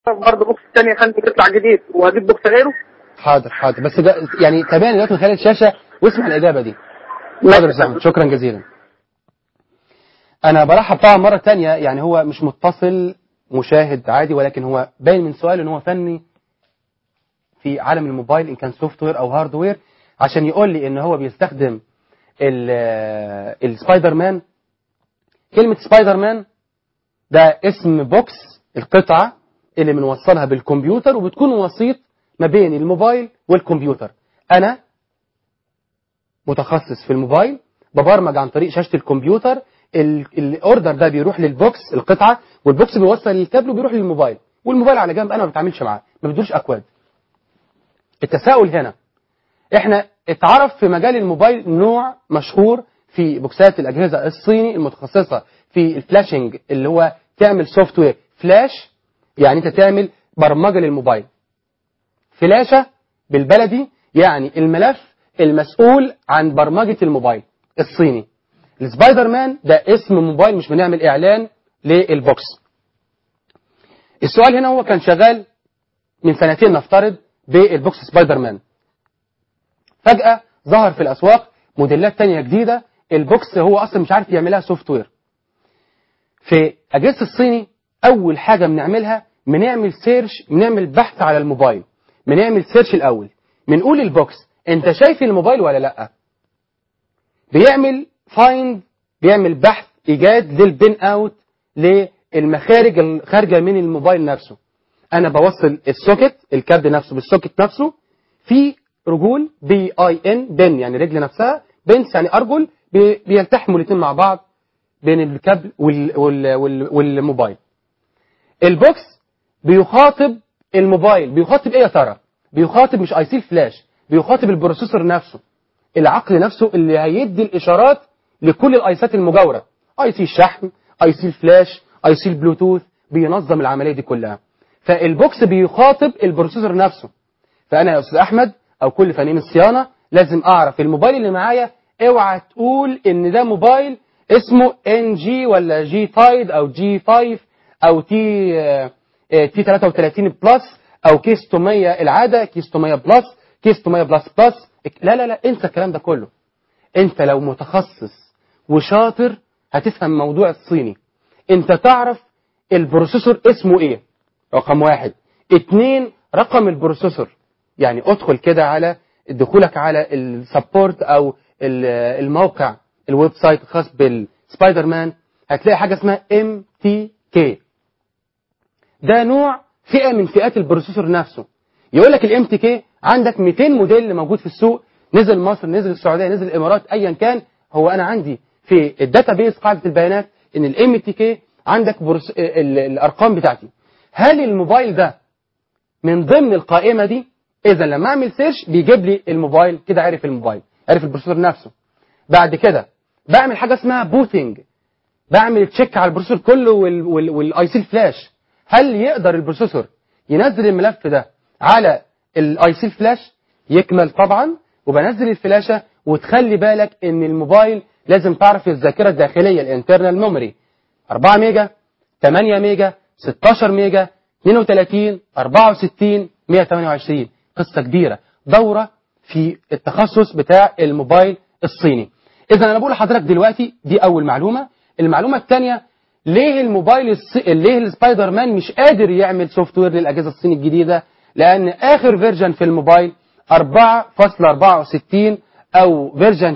برضه بوكس ثانيه خلي يطلع جديد واجيب بوكس غيره حاضر حاضر بس ده يعني تابعني دلوقتي من خلال الشاشه واسمع الاجابه دي حاضر يا أحمد شكرا جزيلا انا برحب طبعا مره تانية يعني هو مش متصل مشاهد عادي ولكن هو باين من سؤاله ان هو فني في عالم الموبايل ان كان سوفت وير او هاردوير عشان يقول لي ان هو بيستخدم ال- آه، السبايدر مان كلمة سبايدر مان ده اسم بوكس القطعة اللي بنوصلها بالكمبيوتر وبتكون وسيط ما بين الموبايل والكمبيوتر انا متخصص في الموبايل ببرمج عن طريق شاشة الكمبيوتر ال- الاوردر ده بيروح للبوكس القطعة والبوكس بيوصل للكابل وبيروح للموبايل والموبايل على جنب انا ما بتعاملش معاه ما بدوش اكواد التساؤل هنا احنا اتعرف في مجال الموبايل نوع مشهور في بوكسات الاجهزه الصيني المتخصصه في الفلاشنج اللي هو تعمل سوفت وير فلاش يعني انت تعمل برمجه للموبايل فلاشه بالبلدي يعني الملف المسؤول عن برمجه الموبايل الصيني السبايدر مان ده اسم موبايل مش بنعمل اعلان للبوكس السؤال هنا هو كان شغال من سنتين نفترض بالبوكس سبايدر مان فجأة ظهر في الأسواق موديلات تانية جديدة البوكس هو أصلا مش عارف يعملها سوفت وير في أجهزة الصيني أول حاجة بنعملها بنعمل سيرش بنعمل بحث على الموبايل بنعمل سيرش الأول بنقول البوكس أنت شايف الموبايل ولا لأ بيعمل فايند بيعمل بحث إيجاد للبين أوت للمخارج الخارجة من الموبايل نفسه أنا بوصل السوكت الكابل نفسه بالسوكت نفسه في رجول بي اي ان بن يعني رجل نفسها بنس يعني ارجل بي- بيلتحموا الاثنين مع بعض بين الكابل وال وال وال والموبايل البوكس بيخاطب الموبايل بيخاطب ايه يا ترى بيخاطب مش اي سي الفلاش بيخاطب البروسيسور نفسه العقل نفسه اللي هيدي الاشارات لكل الايسات المجاوره اي سي الشحن اي سي الفلاش اي سي البلوتوث بينظم العمليه دي كلها فالبوكس بيخاطب البروسيسور نفسه فانا يا استاذ احمد او كل فنانين الصيانه لازم اعرف الموبايل اللي معايا اوعى تقول ان ده موبايل اسمه ان جي ولا جي تايد او جي 5 او تي آه، آه، تي 33 بلس او كيس 600 العاده كيس 600 بلس كيس 600 بلس بلس لا لا لا انسى الكلام ده كله انت لو متخصص وشاطر هتفهم موضوع الصيني انت تعرف البروسيسور اسمه ايه رقم واحد اتنين رقم البروسيسور يعني ادخل كده على دخولك على السبورت او ال- الموقع الويب سايت الخاص بالسبايدر مان هتلاقي حاجه اسمها ام تي كي ده نوع فئه من فئات البروسيسور نفسه يقول لك الام تي كي عندك 200 موديل موجود في السوق نزل مصر نزل السعوديه نزل الامارات ايا كان هو انا عندي في الداتا بيس قاعده البيانات ان الام تي كي عندك برس... ال- الارقام بتاعتي هل الموبايل ده من ضمن القائمه دي اذا لما اعمل سيرش بيجيب لي الموبايل كده عرف الموبايل عرف البروسيسور نفسه بعد كده بعمل حاجه اسمها بوتنج بعمل تشيك على البروسيسور كله والاي سي الفلاش هل يقدر البروسيسور ينزل الملف ده على الاي سي الفلاش يكمل طبعا وبنزل الفلاشه وتخلي بالك ان الموبايل لازم تعرف الذاكره الداخليه الانترنال ميموري 4 ميجا 8 ميجا 16 ميجا 32 64 128 قصه كبيره دوره في التخصص بتاع الموبايل الصيني اذا انا بقول لحضرتك دلوقتي دي اول معلومه المعلومه الثانيه ليه الموبايل الص... ليه السبايدر مان مش قادر يعمل سوفت وير للاجهزه الصيني الجديده لان اخر فيرجن في الموبايل 4.64 او فيرجن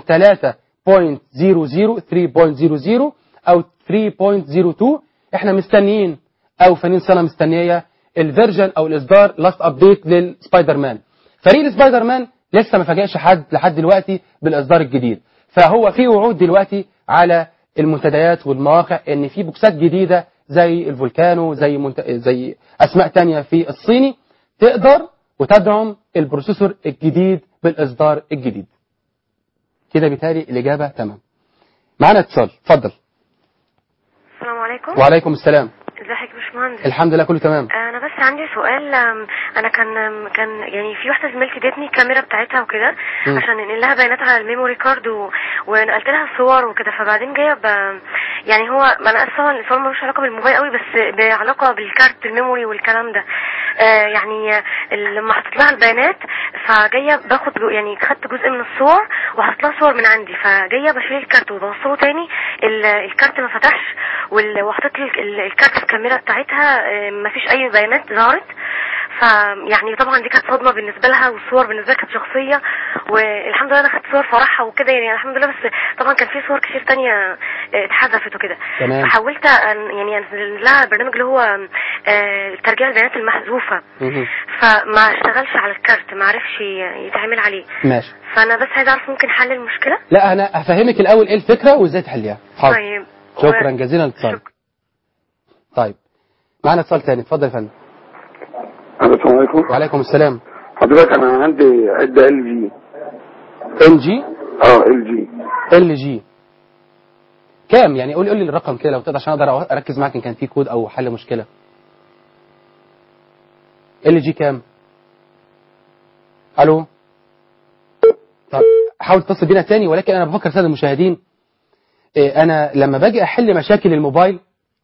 3.00 3.00 او 3.02 احنا مستنيين او فنانين سنه مستنيه الفيرجن او الاصدار لاست ابديت للسبايدر مان فريق السبايدر مان لسه ما فاجئش حد لحد دلوقتي بالاصدار الجديد فهو في وعود دلوقتي على المنتديات والمواقع ان في بوكسات جديده زي الفولكانو زي منت... زي اسماء تانية في الصيني تقدر وتدعم البروسيسور الجديد بالاصدار الجديد كده بالتالي الاجابه تمام معانا اتصال اتفضل السلام عليكم وعليكم السلام ازيك يا باشمهندس الحمد لله كله تمام انا بس عندي سؤال أم، انا كان أم، كان يعني في واحده زميلتي ادتني الكاميرا بتاعتها وكده مم. عشان انقل لها بيانات على الميموري كارد و... ونقلت لها صور وكده فبعدين جايه ب... يعني هو ما انا اسفه هو الصور ملوش علاقه بالموبايل قوي بس بعلاقه بالكارت الميموري والكلام ده آه يعني آه، لما حطيت لها البيانات فجايه باخد جو- يعني خدت جزء من الصور وحطيت لها صور من عندي فجايه بشيل الكارت وبوصله تاني ال- الكارت ما فتحش وال- وحطيت ال- ال- الكارت في الكاميرا بتاعتها آه، ما فيش اي بيانات ظهرت فيعني طبعا دي كانت صدمه بالنسبه لها والصور بالنسبه لها كانت شخصيه والحمد لله انا خدت صور فرحها وكده يعني الحمد لله بس طبعا كان في صور كتير تانية آه، اتحذفت وكده تمام. فحاولت أن يعني انزل لها برنامج اللي هو آه، ترجيع البيانات المحذوفه مهم. فما اشتغلش على الكارت ما عرفش ي- يتعمل عليه ماشي فانا بس عايزه اعرف ممكن حل المشكله لا انا هفهمك الاول ايه الفكره وازاي تحليها حاضر طيب شكرا و- جزيلا للاتصال شكرا. طيب معانا اتصال تاني اتفضل يا فندم السلام عليكم وعليكم السلام حضرتك انا عندي عده ال جي ال جي اه ال جي ال جي كام يعني قول قول لي الرقم كده لو تقدر عشان اقدر اركز معاك ان كان في كود او حل مشكله ال جي كام الو طب حاول تتصل بينا تاني ولكن انا بفكر ساده المشاهدين إيه، انا لما باجي احل مشاكل الموبايل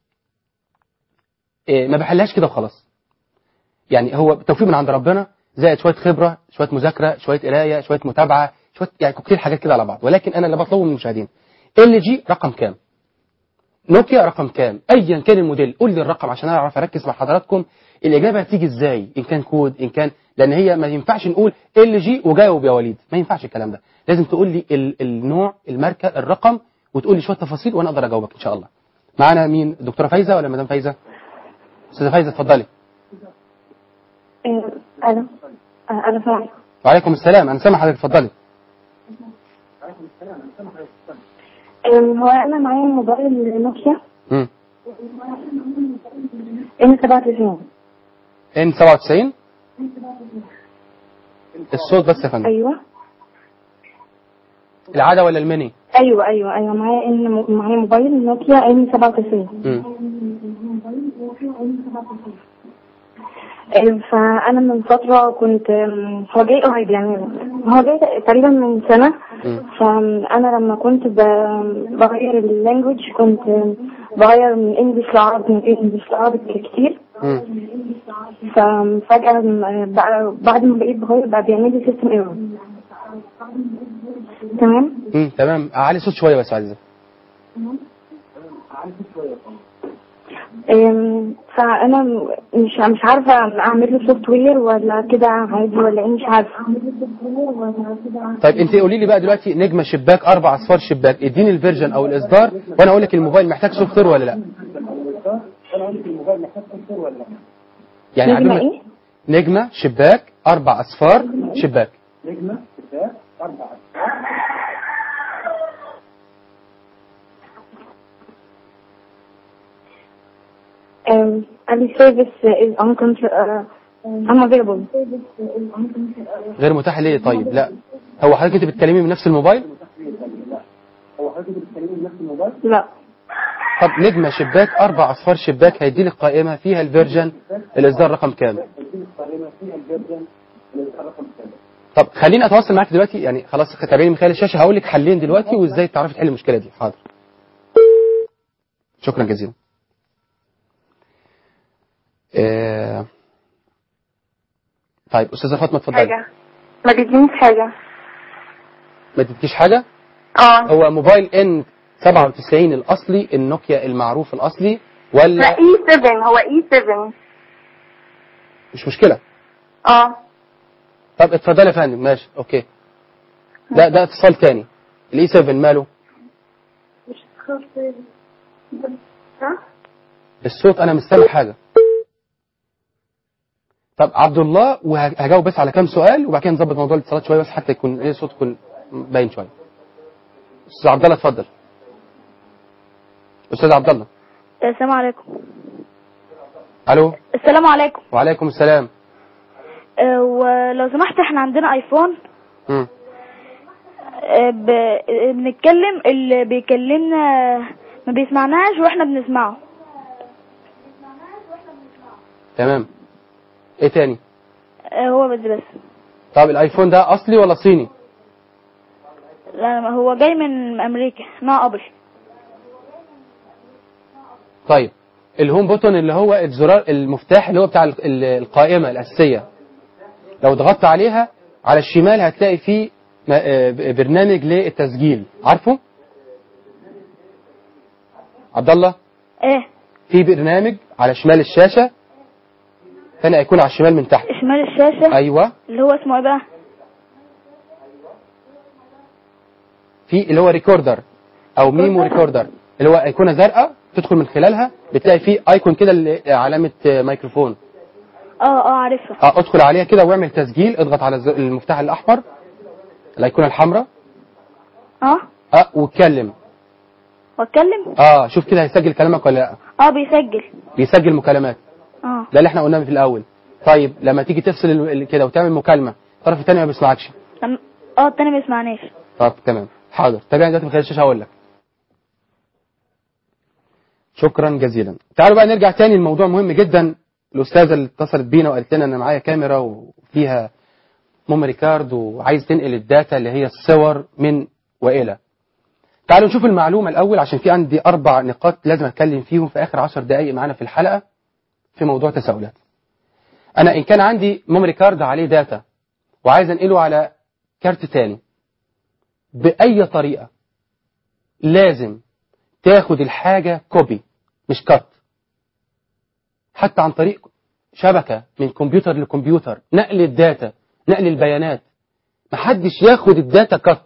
إيه، ما بحلهاش كده وخلاص يعني هو توفيق من عند ربنا زائد شويه خبره شويه مذاكره شويه قرايه شويه متابعه شويه يعني كوكتيل حاجات كده على بعض ولكن انا اللي بطلبه من المشاهدين ال جي رقم كام نوكيا رقم كام ايا كان الموديل قول لي الرقم عشان اعرف اركز مع حضراتكم الاجابه هتيجي ازاي ان كان كود ان كان لان هي ما ينفعش نقول ال جي وجاوب يا وليد ما ينفعش الكلام ده لازم تقول لي ال- النوع الماركه الرقم وتقول لي شويه تفاصيل وانا اقدر اجاوبك ان شاء الله معانا مين دكتوره فايزه ولا مدام فايزه استاذه فايزه اتفضلي إيه، الو آه، الو سامع وعليكم السلام انا سامع حضرتك اتفضلي هو انا معايا موبايل نوكيا امم ان 97 ان 97 الصوت بس يا فندم ايوه العاده ولا الميني ايوه ايوه ايوه معايا ان معايا موبايل نوكيا ان 97 امم إيه، فانا من فتره كنت أم، هو جاي قريب يعني هو جاي تقريبا من سنه مم. فانا لما كنت ب- بغير اللانجوج كنت بغير من انجلش لعربي من انجلش لعربي كتير امم ففجأة م- بقى بعد ما بقيت بغير بقى بيعمل لي سيستم ايرور تمام امم تمام اعلي صوت شويه بس عايزه أم، فانا م- مش مش عارفه اعمل له سوفت وير ولا كده عادي ولا ايه مش عارفه طيب انت قولي لي بقى دلوقتي نجمه شباك اربع اصفار شباك اديني الفيرجن او الاصدار وانا اقول لك الموبايل محتاج سوفت وير ولا لا يعني نجمة عبين- ايه؟ نجمه شباك اربع اصفار شباك Um, any service is uncontrol, uh, unavailable. غير متاح ليه طيب لا هو حضرتك انت بتكلمي من نفس الموبايل لا طب نجمه شباك اربع اصفار شباك هيدي لك قائمه فيها الفيرجن الاصدار رقم كام طب خليني اتواصل معاك دلوقتي يعني خلاص تابعيني من خلال الشاشه هقول لك حلين دلوقتي وازاي تعرفي تحلي المشكله دي حاضر شكرا جزيلا آه... طيب استاذه فاطمه اتفضلي حاجة ما تدينيش حاجة ما تديكيش حاجه اه هو موبايل ان 97 الاصلي النوكيا المعروف الاصلي لا ولا اي 7 هو اي 7 مش مشكله اه طب اتفضل يا فندم ماشي اوكي ده ده اتصال تاني الاي 7 ماله ها الصوت انا مش سامع حاجه طب عبد الله وهجاوب بس على كام سؤال وبعد كده نظبط موضوع الاتصالات شويه بس حتى يكون ايه الصوت يكون باين شويه استاذ عبد الله اتفضل استاذ عبد الله السلام عليكم الو السلام عليكم وعليكم السلام أه ولو سمحت احنا عندنا ايفون مم. أه ب... أه بنتكلم اللي بيكلمنا ما بيسمعناش واحنا بنسمعه تمام ايه تاني آه، هو بس بس طب الايفون ده اصلي ولا صيني لا ما هو جاي من امريكا نوع ابل طيب الهوم بوتون اللي هو الزرار المفتاح اللي هو بتاع ال- ال- القائمة الأساسية لو ضغطت عليها على الشمال هتلاقي فيه م- آه، ب- برنامج للتسجيل عارفه؟ عبد الله ايه في برنامج على شمال الشاشة ثاني هيكون على الشمال من تحت شمال الشاشة ايوه اللي هو اسمه ايه بقى في اللي هو ريكوردر او ميمو ريكوردر اللي هو ايقونه زرقاء تدخل من خلالها بتلاقي فيه ايكون كده اللي- علامه آه، ميكروفون اه اه عارفها اه ادخل عليها كده واعمل تسجيل اضغط على الز- المفتاح الاحمر الايقونه الحمراء اه اه واتكلم واتكلم اه شوف كده هيسجل كلامك ولا لا اه بيسجل بيسجل مكالمات اه ده اللي احنا قلناه في الاول طيب لما تيجي تفصل ال- ال- كده وتعمل مكالمه الطرف الثاني ما بيسمعكش لم... اه التاني ما يسمعناش طب تمام حاضر تابعني دلوقتي من خلال الشاشه هقول لك شكرا جزيلا تعالوا بقى نرجع تاني لموضوع مهم جدا الاستاذه اللي اتصلت بينا وقالت لنا انا معايا كاميرا وفيها ميموري كارد وعايز تنقل الداتا اللي هي الصور من والى تعالوا نشوف المعلومه الاول عشان في عندي اربع نقاط لازم اتكلم فيهم في اخر عشر دقائق معانا في الحلقه في موضوع تساؤلات انا ان كان عندي ميموري كارد عليه داتا وعايز انقله على كارت تاني بأي طريقة لازم تاخد الحاجة كوبي مش كات حتى عن طريق شبكة من كمبيوتر لكمبيوتر نقل الداتا نقل البيانات محدش ياخد الداتا كات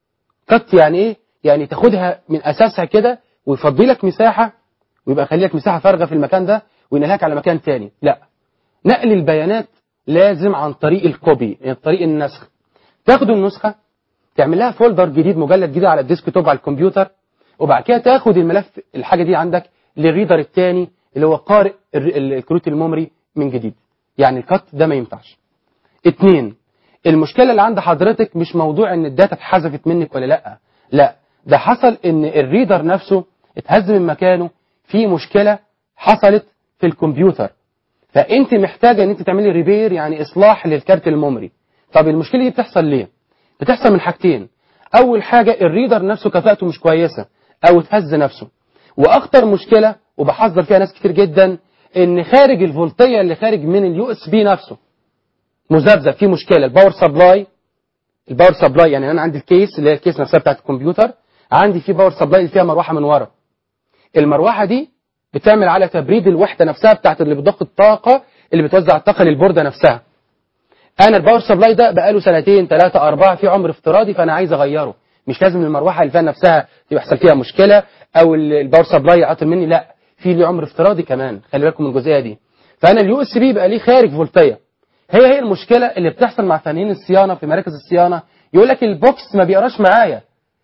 كات يعني ايه يعني تاخدها من اساسها كده ويفضي لك مساحة ويبقى خلي لك مساحة فارغة في المكان ده وينقلك على مكان تاني لا نقل البيانات لازم عن طريق الكوبي عن طريق النسخ تاخد النسخة تعمل لها فولدر جديد مجلد جديد على الديسك توب على الكمبيوتر وبعد كده تاخد الملف الحاجه دي عندك للريدر الثاني اللي هو قارئ الر- ال- الكروت الميموري من جديد يعني الكات ده ما ينفعش اتنين المشكله اللي عند حضرتك مش موضوع ان الداتا اتحذفت منك ولا لا لا ده حصل ان الريدر نفسه اتهز من مكانه في مشكله حصلت في الكمبيوتر فانت محتاجه ان انت تعملي ريبير يعني اصلاح للكارت الميموري طب المشكله دي بتحصل ليه بتحصل من حاجتين اول حاجه الريدر نفسه كفاءته مش كويسه او اتهز نفسه واخطر مشكله وبحذر فيها ناس كتير جدا ان خارج الفولتيه اللي خارج من اليو اس بي نفسه مذبذب في مشكله الباور سبلاي الباور سبلاي يعني انا عندي الكيس اللي هي الكيس نفسها بتاعت الكمبيوتر عندي في باور سبلاي اللي فيها مروحه من ورا المروحه دي بتعمل على تبريد الوحده نفسها بتاعت اللي بتضخ الطاقه اللي بتوزع الطاقه للبورده نفسها انا الباور سبلاي ده بقاله سنتين ثلاثة أربعة في عمر افتراضي فأنا عايز أغيره مش لازم المروحة اللي فيها نفسها يحصل فيها مشكلة أو ال- الباور سبلاي يعطل مني لا في ليه عمر افتراضي كمان خلي بالكم من الجزئية دي فأنا اليو اس بي بقى ليه خارج فولتية هي هي المشكلة اللي بتحصل مع فنانين الصيانة في مراكز الصيانة يقول لك البوكس ما بيقراش معايا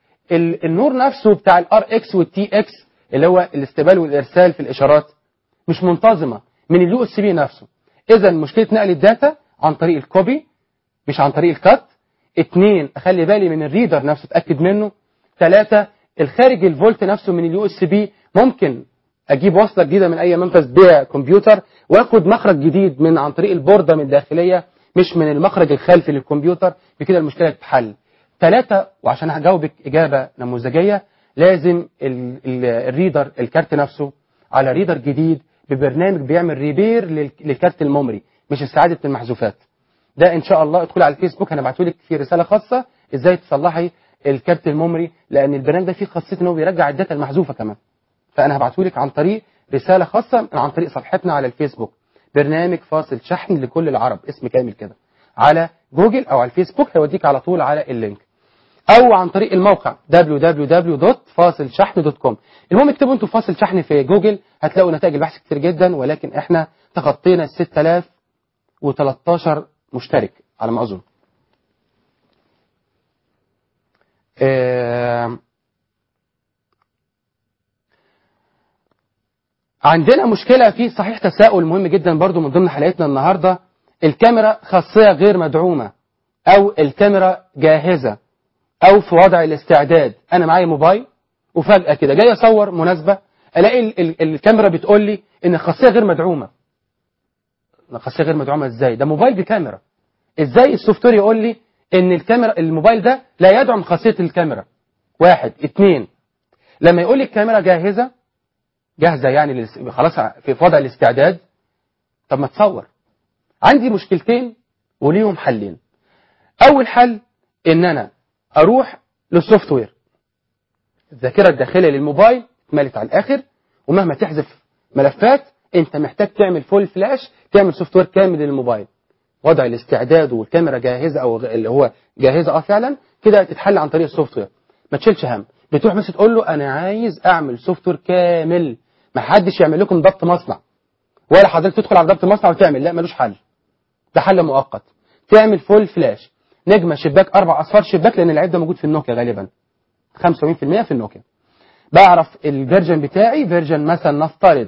ال- النور نفسه بتاع الار اكس والتي اكس اللي هو الاستقبال والارسال في الاشارات مش منتظمه من اليو اس بي نفسه اذا مشكله نقل الداتا عن طريق الكوبي مش عن طريق الكات اتنين اخلي بالي من الريدر نفسه اتاكد منه ثلاثة الخارج الفولت نفسه من اليو اس بي ممكن اجيب وصله جديده من اي منفذ بيع كمبيوتر واخد مخرج جديد من عن طريق البورده من الداخليه مش من المخرج الخلفي للكمبيوتر بكده المشكله تتحل ثلاثة وعشان هجاوبك اجابه نموذجيه لازم ال ال الريدر الكارت نفسه على ريدر جديد ببرنامج بيعمل ريبير لل- للكارت الميموري مش استعاده المحذوفات ده ان شاء الله ادخلي على الفيسبوك انا بعته لك في رساله خاصه ازاي تصلحي الكارت الميموري لان البرنامج ده فيه خاصيه ان هو بيرجع الداتا المحذوفه كمان فانا هبعته لك عن طريق رساله خاصه عن طريق صفحتنا على الفيسبوك برنامج فاصل شحن لكل العرب اسم كامل كده على جوجل او على الفيسبوك هيوديك على طول على اللينك او عن طريق الموقع www.fasilshahn.com المهم اكتبوا انتوا فاصل شحن في جوجل هتلاقوا نتائج البحث كتير جدا ولكن احنا تخطينا ال 6013 مشترك على ما اظن آه، عندنا مشكلة في صحيح تساؤل مهم جدا برضو من ضمن حلقتنا النهاردة الكاميرا خاصية غير مدعومة أو الكاميرا جاهزة أو في وضع الاستعداد أنا معايا موبايل وفجأة كده جاي أصور مناسبة ألاقي ال ال الكاميرا بتقول لي إن الخاصية غير مدعومة خاصيه غير مدعومه ازاي ده موبايل بكاميرا ازاي السوفت وير يقول لي ان الكاميرا الموبايل ده لا يدعم خاصيه الكاميرا واحد اتنين لما يقول لي الكاميرا جاهزه جاهزه يعني للس- خلاص في وضع الاستعداد طب ما تصور عندي مشكلتين وليهم حلين اول حل ان انا اروح للسوفت وير الذاكره الداخليه للموبايل اتملت على الاخر ومهما تحذف ملفات انت محتاج تعمل فول فلاش تعمل سوفت وير كامل للموبايل وضع الاستعداد والكاميرا جاهزه او غ- اللي هو جاهزه اه فعلا كده تتحل عن طريق السوفت وير ما تشيلش هم بتروح بس تقول له انا عايز اعمل سوفت وير كامل ما حدش يعمل لكم ضبط مصنع ولا حضرتك تدخل على ضبط المصنع وتعمل لا ملوش حل ده حل مؤقت تعمل فول فلاش نجمه شباك اربع اصفار شباك لان العيب ده موجود في النوكيا غالبا 85% في النوكيا بعرف الفيرجن بتاعي فيرجن مثلا نفترض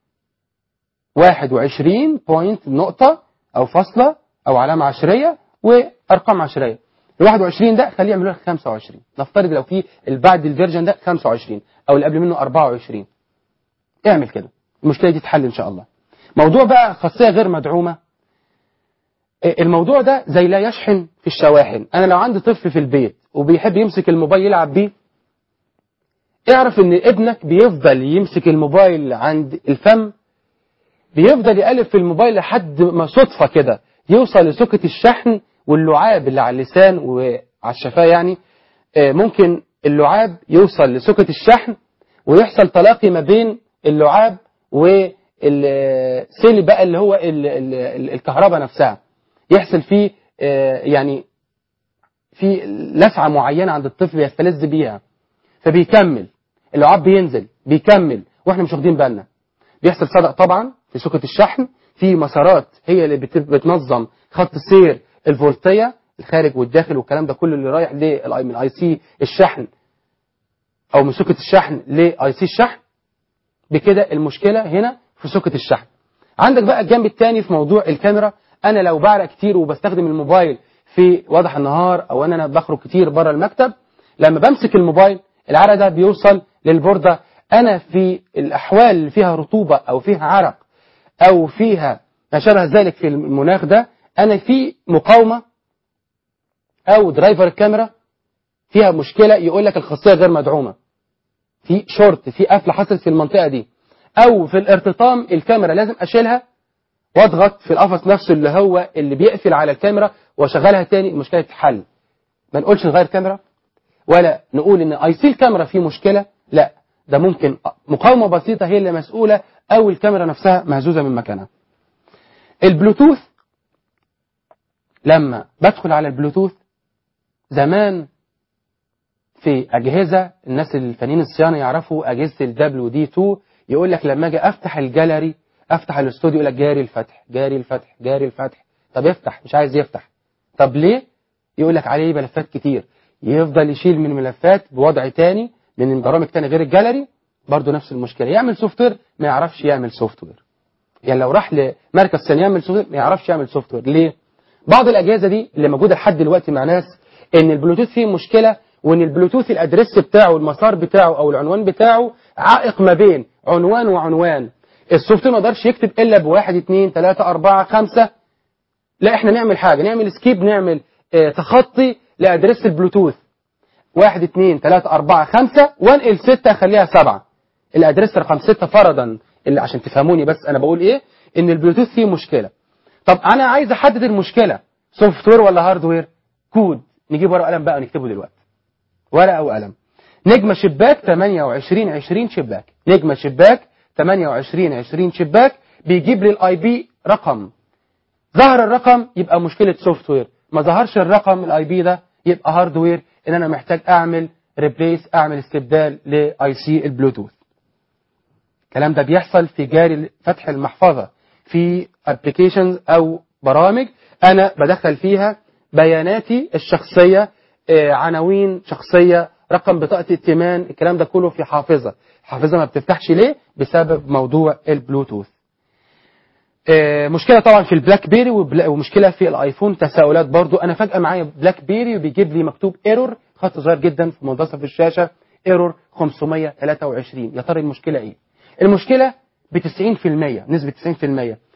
21 بوينت نقطة أو فاصلة أو علامة عشرية وأرقام عشرية ال 21 ده خليه يعملوا لك 25 نفترض لو في اللي بعد الفيرجن ده 25 أو اللي قبل منه 24 اعمل كده المشكلة دي تحل إن شاء الله موضوع بقى خاصية غير مدعومة إيه، الموضوع ده زي لا يشحن في الشواحن أنا لو عندي طفل في البيت وبيحب يمسك الموبايل يلعب بيه اعرف ان ابنك بيفضل يمسك الموبايل عند الفم بيفضل يقلب في الموبايل لحد ما صدفة كده يوصل لسكة الشحن واللعاب اللي على اللسان وعلى الشفاه يعني آه، ممكن اللعاب يوصل لسكة الشحن ويحصل تلاقي ما بين اللعاب والسيل بقى اللي هو ال- ال- ال- الكهرباء نفسها يحصل فيه آه، يعني في لسعة معينة عند الطفل يستلذ بيها فبيكمل اللعاب بينزل بيكمل واحنا مش واخدين بالنا بيحصل صدأ طبعا في سكة الشحن في مسارات هي اللي بت- بتنظم خط سير الفولتية الخارج والداخل والكلام ده كله اللي رايح للاي من اي سي الشحن او من سكة الشحن لاي سي الشحن بكده المشكلة هنا في سكة الشحن عندك بقى الجنب الثاني في موضوع الكاميرا انا لو بعرق كتير وبستخدم الموبايل في وضح النهار او ان انا بخرج كتير بره المكتب لما بمسك الموبايل العرق ده بيوصل للبوردة انا في الاحوال اللي فيها رطوبة او فيها عرق او فيها ما شابه ذلك في المناخ ده انا في مقاومة او درايفر الكاميرا فيها مشكلة يقول لك الخاصية غير مدعومة في شورت في قفلة حصلت في المنطقة دي او في الارتطام الكاميرا لازم اشيلها واضغط في القفص نفسه اللي هو اللي بيقفل على الكاميرا واشغلها تاني المشكلة تتحل ما نقولش نغير كاميرا ولا نقول ان اي سي الكاميرا فيه مشكلة لا ده ممكن مقاومة بسيطة هي اللي مسؤولة او الكاميرا نفسها مهزوزة من مكانها البلوتوث لما بدخل على البلوتوث زمان في أجهزة الناس الفنيين الصيانة يعرفوا أجهزة ال WD2 يقول لك لما أجي أفتح الجاليري أفتح الاستوديو يقول لك جاري الفتح جاري الفتح جاري الفتح طب افتح مش عايز يفتح طب ليه؟ يقول لك عليه ملفات كتير يفضل يشيل من ملفات بوضع تاني من برامج تاني غير الجاليري برضه نفس المشكلة يعمل سوفت وير ما يعرفش يعمل سوفت وير يعني لو راح لمركز ثاني يعمل سوفت وير ما يعرفش يعمل سوفت وير ليه؟ بعض الأجهزة دي اللي موجودة لحد دلوقتي مع ناس إن البلوتوث فيه مشكلة وإن البلوتوث الأدرس بتاعه المسار بتاعه أو العنوان بتاعه عائق ما بين عنوان وعنوان السوفت وير ما يقدرش يكتب إلا بواحد اتنين تلاتة أربعة خمسة لا إحنا نعمل حاجة نعمل سكيب نعمل اه تخطي لأدرس البلوتوث واحد اتنين تلاتة أربعة خمسة وانقل ستة أخليها سبعة الأدرس رقم ستة فرضا اللي عشان تفهموني بس أنا بقول إيه إن البلوتوث فيه مشكلة طب انا عايز احدد المشكله سوفت وير ولا هاردوير كود نجيب ورقه وقلم بقى ونكتبه دلوقتي ورقه وقلم نجمه شباك 28 20 شباك نجمه شباك 28 20 شباك بيجيب لي الاي بي رقم ظهر الرقم يبقى مشكله سوفت وير ما ظهرش الرقم الاي بي ده يبقى هاردوير ان انا محتاج اعمل ريبليس اعمل استبدال لاي سي البلوتوث الكلام ده بيحصل في جاري فتح المحفظه في ابلكيشنز او برامج انا بدخل فيها بياناتي الشخصيه آه، عناوين شخصيه رقم بطاقه ائتمان الكلام ده كله في حافظه الحافظه ما بتفتحش ليه بسبب موضوع البلوتوث آه، مشكله طبعا في البلاك بيري وبلا- ومشكله في الايفون تساؤلات برضو انا فجاه معايا بلاك بيري وبيجيب لي مكتوب ايرور خط صغير جدا في منتصف الشاشه ايرور 523 يا ترى المشكله ايه المشكله ب 90% نسبه 90%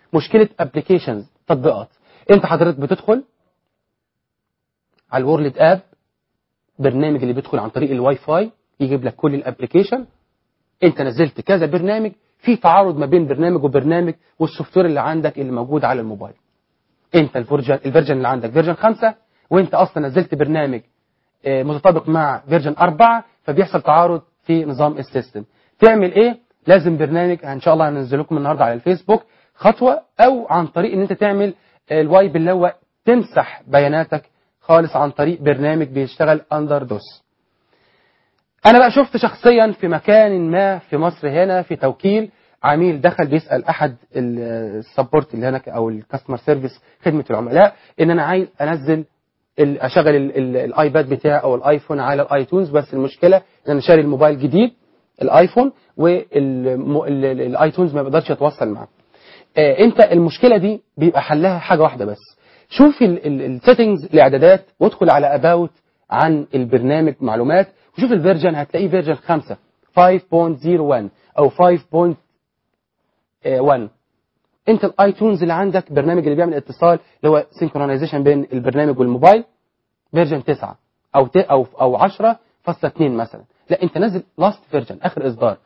مشكله ابلكيشنز تطبيقات انت حضرتك بتدخل على الورلد اب برنامج اللي بيدخل عن طريق الواي فاي يجيب لك كل الابلكيشن انت نزلت كذا برنامج في تعارض ما بين برنامج وبرنامج والسوفت وير اللي عندك اللي موجود على الموبايل انت الفيرجن الفيرجن اللي عندك فيرجن 5 وانت اصلا نزلت برنامج آه، متطابق مع فيرجن 4 فبيحصل تعارض في نظام السيستم تعمل ايه لازم برنامج ان شاء الله هننزل لكم النهارده على الفيسبوك خطوه او عن طريق ان انت تعمل آه، الوايب اللي هو تمسح بياناتك خالص عن طريق برنامج بيشتغل اندر دوس انا بقى شفت شخصيا في مكان ما في مصر هنا في توكيل عميل دخل بيسال احد السبورت اللي هناك او الكاستمر سيرفيس خدمه العملاء ان انا عايز انزل ال- اشغل ال- ال- الايباد بتاعي او الايفون على الايتونز بس المشكله ان انا شاري الموبايل جديد الايفون والايتونز ما بيقدرش يتوصل معاه آه، انت المشكله دي بيبقى حلها حاجه واحده بس شوف السيتنجز الاعدادات وادخل على اباوت عن البرنامج معلومات وشوف الفيرجن هتلاقيه فيرجن 5 5.01 او 5.1 انت الايتونز اللي عندك برنامج اللي بيعمل اتصال اللي هو سينكرونايزيشن بين البرنامج والموبايل فيرجن 9 او ت- او او 10.2 مثلا لا انت نازل لاست فيرجن اخر اصدار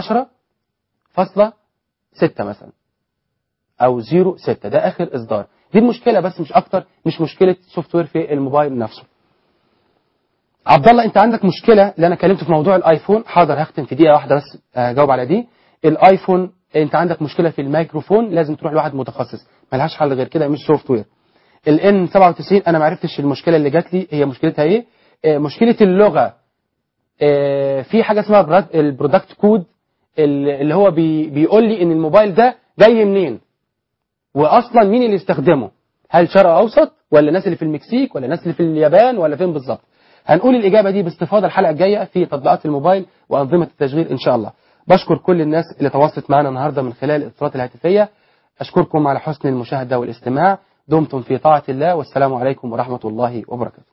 10.6 مثلا او 06 ده اخر اصدار دي المشكله بس مش اكتر مش مشكله سوفت وير في الموبايل نفسه عبد الله انت عندك مشكله اللي انا كلمت في موضوع الايفون حاضر هختم في دقيقه واحده بس اجاوب على دي الايفون انت عندك مشكله في الميكروفون لازم تروح لواحد متخصص ملهاش حل غير كده مش سوفت وير الان 97 انا ما عرفتش المشكله اللي جات لي هي مشكلتها ايه آه، مشكله اللغه آه، في حاجه اسمها براد- البرودكت كود اللي هو بي بيقول لي ان الموبايل ده جاي منين واصلا مين اللي يستخدمه هل شرق اوسط ولا الناس اللي في المكسيك ولا الناس اللي في اليابان ولا فين بالظبط هنقول الاجابه دي باستفاضه الحلقه الجايه في تطبيقات الموبايل وانظمه التشغيل ان شاء الله بشكر كل الناس اللي تواصلت معنا النهارده من خلال الاتصالات الهاتفيه اشكركم على حسن المشاهده والاستماع دمتم في طاعه الله والسلام عليكم ورحمه الله وبركاته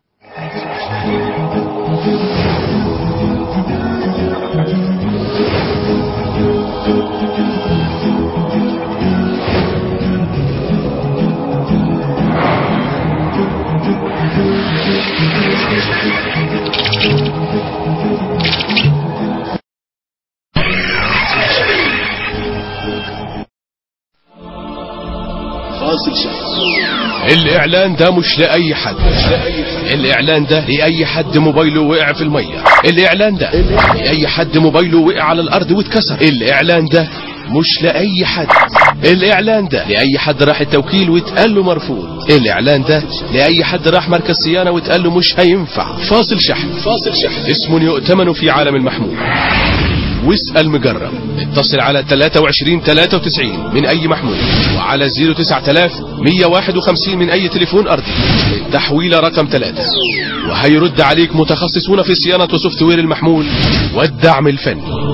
فاصل شهر الاعلان ده مش لاي حد الاعلان ده لاي حد موبايله وقع في الميه الاعلان ده لاي حد موبايله وقع على الارض واتكسر الاعلان ده مش لاي حد الاعلان ده لاي حد راح التوكيل واتقال له مرفوض الاعلان ده لاي حد راح مركز صيانه واتقال له مش هينفع فاصل شحن فاصل شحن اسم يؤتمن في عالم المحمول واسأل مجرب اتصل على 23 93 من اي محمول وعلى 09000 151 من اي تليفون ارضي التحويلة رقم 3 وهيرد عليك متخصصون في صيانة وسوفت وير المحمول والدعم الفني